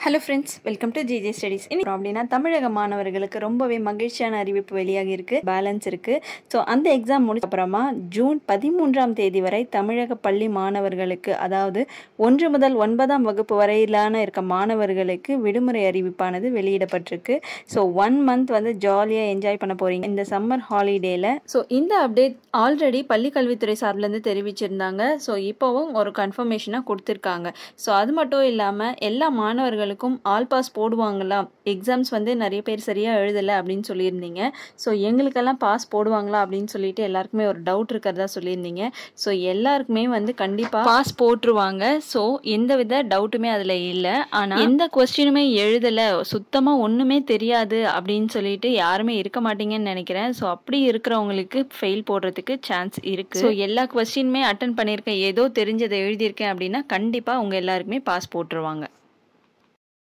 hello friends welcome to G J studies இன்னைக்கு அப்படின்னா தமிழக மாணவர்களுக்கு ரொம்பவே மகிழ்ச்சியான அறிவிப்பு வெளியாகி இருக்கு பேலன்ஸ் இருக்கு ஸோ அந்த எக்ஸாம் முடிச்ச அப்புறமா ஜூன் பதிமூன்றாம் தேதி வரை தமிழக பள்ளி மாணவர்களுக்கு அதாவது ஒன்று முதல் ஒன்பதாம் வகுப்பு வரையிலான இருக்க மாணவர்களுக்கு விடுமுறை அறிவிப்பானது வெளியிடப்பட்டிருக்கு ஸோ ஒன் மந்த் வந்து ஜாலியாக என்ஜாய் பண்ண போறீங்க இந்த சம்மர் ஹாலிடேல ஸோ இந்த அப்டேட் ஆல்ரெடி பள்ளி கல்வித்துறை சார்பிலேருந்து தெரிவிச்சிருந்தாங்க ஸோ இப்போவும் ஒரு கன்ஃபர்மேஷனாக கொடுத்துருக்காங்க ஸோ அது மட்டும் இல்லாமல் எல்லா மாணவர்களுக்கும் ஆல் பாஸ் போடுவாங்களா எக்ஸாம்ஸ் வந்து நிறைய பேர் சரியாக எழுதலை அப்படின்னு சொல்லியிருந்தீங்க ஸோ எங்களுக்கெல்லாம் பாஸ் போடுவாங்களா அப்படின்னு சொல்லிட்டு எல்லாருக்குமே ஒரு டவுட் இருக்கிறதா சொல்லியிருந்தீங்க ஸோ எல்லாருக்குமே வந்து கண்டிப்பாக பாஸ் போட்டுருவாங்க ஸோ எந்த வித டவுட்டுமே அதில் இல்லை ஆனால் எந்த கொஸ்டினுமே எழுதலை சுத்தமாக ஒன்றுமே தெரியாது அப்படின்னு சொல்லிட்டு யாருமே இருக்க மாட்டீங்கன்னு நினைக்கிறேன் ஸோ அப்படி இருக்கிறவங்களுக்கு ஃபெயில் போடுறதுக்கு சான்ஸ் இருக்குது ஸோ எல்லா கொஸ்டினுமே அட்டன் பண்ணியிருக்கேன் ஏதோ தெரிஞ்சதை எழுதியிருக்கேன் அப்படின்னா கண்டிப்பாக உங்கள் எல்லாருக்குமே பாஸ் போட்டுருவாங்க